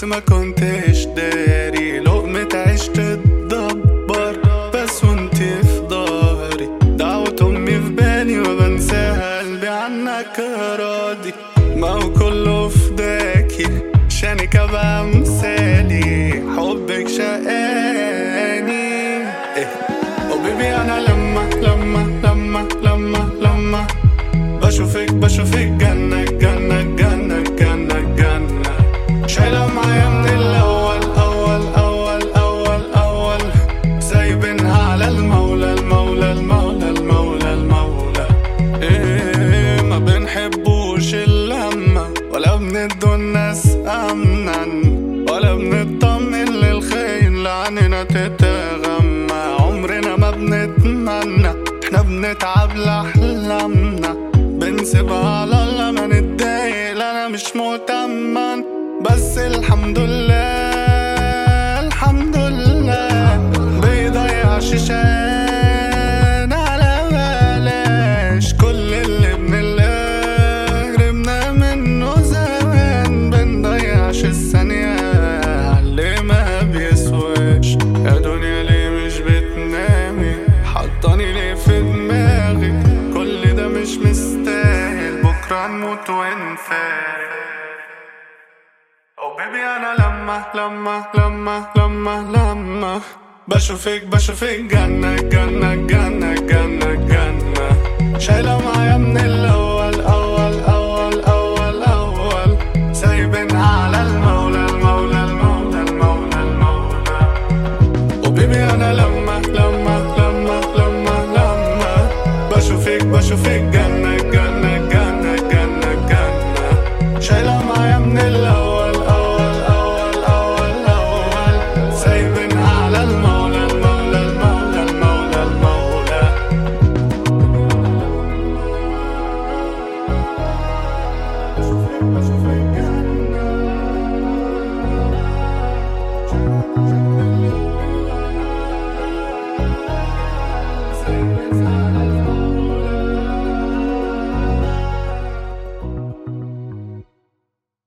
بس ما كنتش داري لقمة عيش تتدبر بس وانتي في ظهري دعوة امي في بالي وبنساها قلبي عنك راضي ما هو كله فداكي عشانك ابقى مثالي حبك شقاني إيه. وبيبي انا لما لما لما لما لما بشوفك بشوفك جنة جنة جنة جنة جنة شايلة معايا من الأول أول أول أول أول سايبينها على المولى المولى المولى المولى المولى إيه ما بنحبوش اللمة ولا بندوا الناس أمنا ولا بنطمن للخير لعننا تتغمى عمرنا ما بنتمنى احنا بنتعب لأحلامنا بنسيبها على الله ما نتضايق لا انا مش مؤتمن بس الحمد لله الحمد لله بيضيع شيشان على بلاش كل اللي بنلاقيه هربنا منه زمان بنضيعش الثانية اللي ما بيسواش يا دنيا ليه مش بتنامي حطاني ليه في دماغك كل ده مش مستاهل بكرة نموت ونفارق او بيبي انا لما لما لما لما لما بشوفك بشوفك جنة جنة جنة جنة جنة شايلة معايا من الاول